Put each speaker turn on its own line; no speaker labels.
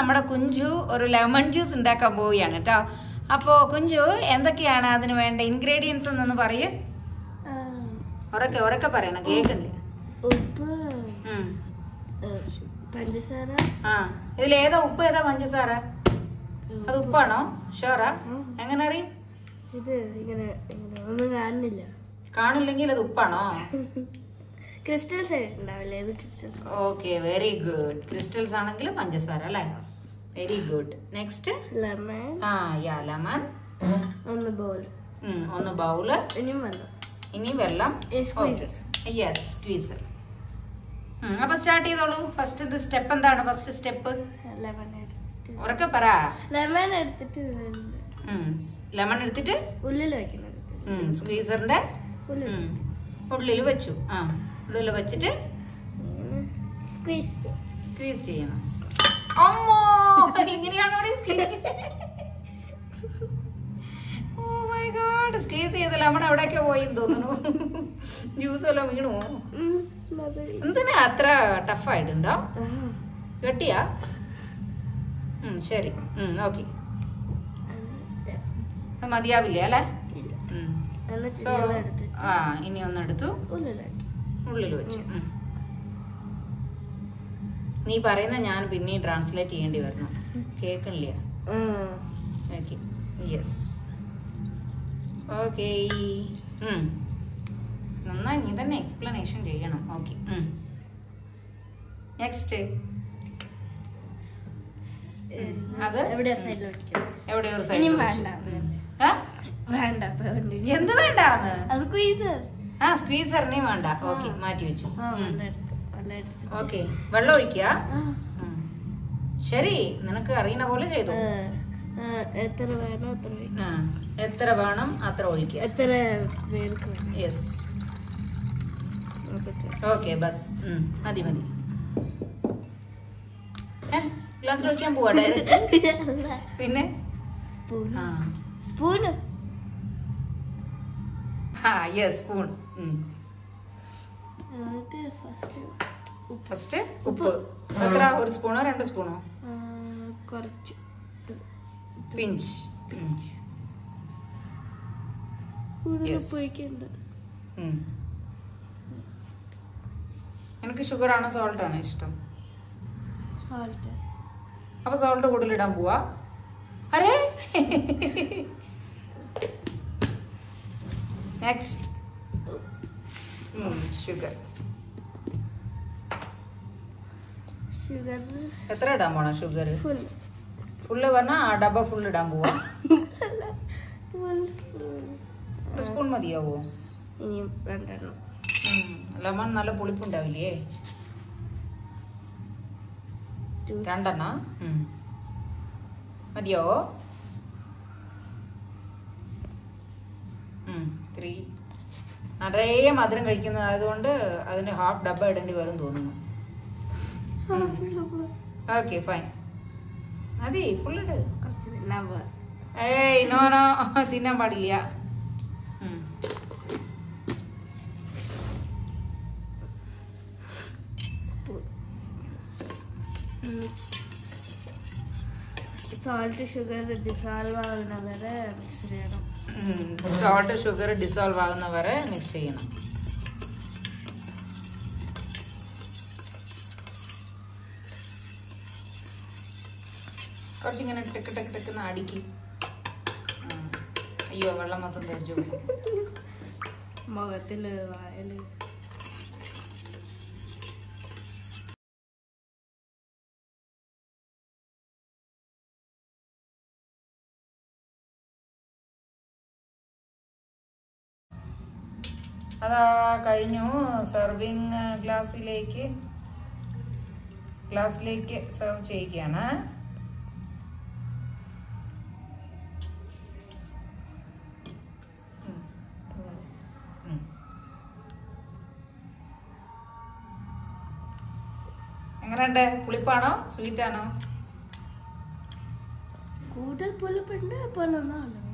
നമ്മുടെ കുഞ്ചു ഒരു lemon juice ഉണ്ടാക്കാൻ പോവുകയാണ് കേട്ടോ അപ്പോ കുഞ്ചു എന്തൊക്കെയാണ് അതിന് വേണ്ട ഇൻഗ്രീഡിയൻസ് എന്നൊന്ന് പറയൂ ഉറക്കെ ഉറക്കെ പറയണം കേൾക്കണില്ല
ഉപ്പ്
ഉം.
ആ, പഞ്ചസാര
ആ ഇതിൽ ഏതാ ഉപ്പ് ഏതാ പഞ്ചസാര അത് ഉപ്പാണോ ഷോറാ
ഉം.
എങ്ങനെ അറിയും
ഇത് ഇങ്ങനെ ഇങ്ങനെ ഒന്നും കാണുന്നില്ല
കാണില്ലെങ്കിൽ അത് ഉപ്പാണോ
ക്രിസ്റ്റൽസ് ഉണ്ടാവില്ലേ ഇത് crystals
okay very good crystals ആണെങ്കിൽ പഞ്ചസാര അല്ലേ വെരി ഗുഡ് നെക്സ്റ്റ്
ലെമൺ
ആ യാ ലെമൺ
ഒന്ന് ബോൾ
ഒന്ന് ബൗള്
ഇനിയും വെള്ളം
ഇനി വെള്ളം
squeezer.
യെസ് സ്ക്വീസർ അപ്പൊ സ്റ്റാർട്ട് ചെയ്തോളൂ ഫസ്റ്റ് ഇത് സ്റ്റെപ്പ് എന്താണ് ഫസ്റ്റ് സ്റ്റെപ്പ്
ലെമൺ എടുത്തിട്ട്
ഉറക്കെ പറ
ലെമൺ എടുത്തിട്ട്
ലെമൺ എടുത്തിട്ട്
ഉള്ളിൽ വെക്കുന്നത്
സ്ക്വീസറിന്റെ
ഉള്ളിൽ
ഉള്ളിൽ വെച്ചു ആ ഉള്ളിൽ വെച്ചിട്ട്
സ്ക്വീസ്
സ്ക്വീസ് ചെയ്യണം അമ്മോ ഇങ്ങനെയാണോ squeeze oh my God squeeze ചെയ്ത ലെമൺ എവിടേക്കോ പോയി എന്ന് തോന്നുന്നു ജ്യൂസ് വല്ലതും വീണു എന്തിനാ അത്ര ടഫായിട്ടുണ്ടോ ഗട്ടിയാ ഉം, ശരി ഓക്കെ അത് മതിയാവില്ല അല്ലേ ഉം.
എന്നിട്ട്
So,
ഇങ്ങനെ എടുത്തിട്ട്
ആ ഇനി ഒന്നെടുത്തു
ഉള്ളിലാക്കി
ഉള്ളിൽ വെച്ചു ഉം. നീ പറയുന്ന ഞാൻ പിന്നെ ട്രാൻസ്ലേറ്റ് ചെയ്യേണ്ടി വരണം കേൾക്കണില്ല ഓക്കെ യെസ് ഓക്കെ നന്നായി നീ തന്നെ എക്സ്പ്ലനേഷൻ ചെയ്യണം ഓക്കെ നെക്സ്റ്റ് അത്
എവിടെയാ സൈഡിൽ വെക്കാം
എവിടെ ഒരു
ഇനി
സൈഡ്
വേണ്ട
ആ
വേണ്ട അതുകൊണ്ട് ഇനി-
എന്ത് വേണ്ടാന്ന്
അത് സ്ക്വീസർ
ആ സ്ക്വീസറിനെ വേണ്ട ഓക്കെ
ആ.
മാറ്റി വെച്ചു
ആ വെള്ളം എടുത്ത് വെള്ളം എടുത്ത്
ഓക്കെ വെള്ളം ഒഴിക്കുക
ആ.
ഉം. ശരി നിനക്ക് അറിയുന്ന പോലെ ചെയ്തു
ആ, ആ, എത്ര വേണോ അത്ര വെക്കാം.
ആ എത്ര വേണം അത്ര ഒഴിക്കുക
എത്ര പേർക്ക് വേണം
യെസ്
നോക്കട്ടെ
ഓക്കെ ബസ് ഉം, മതി മതി ഗ്ലാസ് ഒഴിക്കാൻ പോവാ ഡയറക്റ്റ് പിന്നെ
സ്പൂൺ
ആ
സ്പൂണ്
ആ യെസ് സ്പൂൺ
എന്നിട്ട് ഫസ്റ്റ് ഉപ്പ്
ഫസ്റ്റ് ഉപ്പ് എത്ര ഒരു സ്പൂണോ രണ്ട് സ്പൂണോ
ആ, കുറച്ച് ഇത്.
പിഞ്ച്
കൂടുതൽ
Yes.
ഉപ്പ് ഒഴിക്കണ്ട
എനിക്ക് ഷുഗർ ആണോ സോൾട്ട് ആണോ ഇഷ്ടം
സോൾട്ട്
അപ്പൊ സോൾട്ട് കൂടുതലിടാൻ പോവാ അരേ നെക്സ്റ്റ് ഷുഗർ
ഷുഗർ
എത്ര ഇടാൻ പോണ ഷുഗർ
ഫുൾ
ഫുള്ള് പറഞ്ഞാ ആ ഡബ ഫുൾ ഇടാൻ പോവാ
ഫുൾ സ്പൂൺ
ഒരു സ്പൂൺ മതിയാവോ
ഇനിയും രണ്ടെണ്ണം
ലെമൺ നല്ല പുളിപ്പുണ്ടാവില്ലേ
ജ്യൂസ്
രണ്ടെണ്ണ മതിയാവോ ത്രീ നിറയെ മധുരം കഴിക്കുന്നതായതുകൊണ്ട് അതിന് ഹാഫ് ഡബ്ബ ഇടേണ്ടി വരും തോന്നുന്നു ഓക്കെ ഫൈൻ മതി ഫുൾ ഇട്
കുറച്ച് നവർ
ഏയ് നോ നോ തിന്നാൻ പാടില്ല ഉം.
സ്പൂൺ സോൾട്ട് ഷുഗർ ഡിസോൾവ് ആവുന്ന വരെ മിക്സ് ചെയ്യണം
സോൾട്ട് ഷുഗർ ഡിസോൾവ് ആകുന്ന വരെ മിക്സ് ചെയ്യണം കുറച്ചിങ്ങനെ ടെക്ക് ടെക്ക് ടെക്ക് അടിക്ക് ഉം. അയ്യോ വെള്ളം മൊത്തം തെറിച്ചു
മുഖത്തില് വായല്
അതാ കഴിഞ്ഞു സെർവിങ് ഗ്ലാസ്സിലേക്ക് ഗ്ലാസ്സിലേക്ക് സെർവ് ചെയ്യുകയാണ് ഉം. ഉം. എങ്ങനെയുണ്ട് പുളിപ്പാണോ സ്വീറ്റ് ആണോ
കൂടുതൽ പുളിപ്പുണ്ട് പോലെ ഒന്നും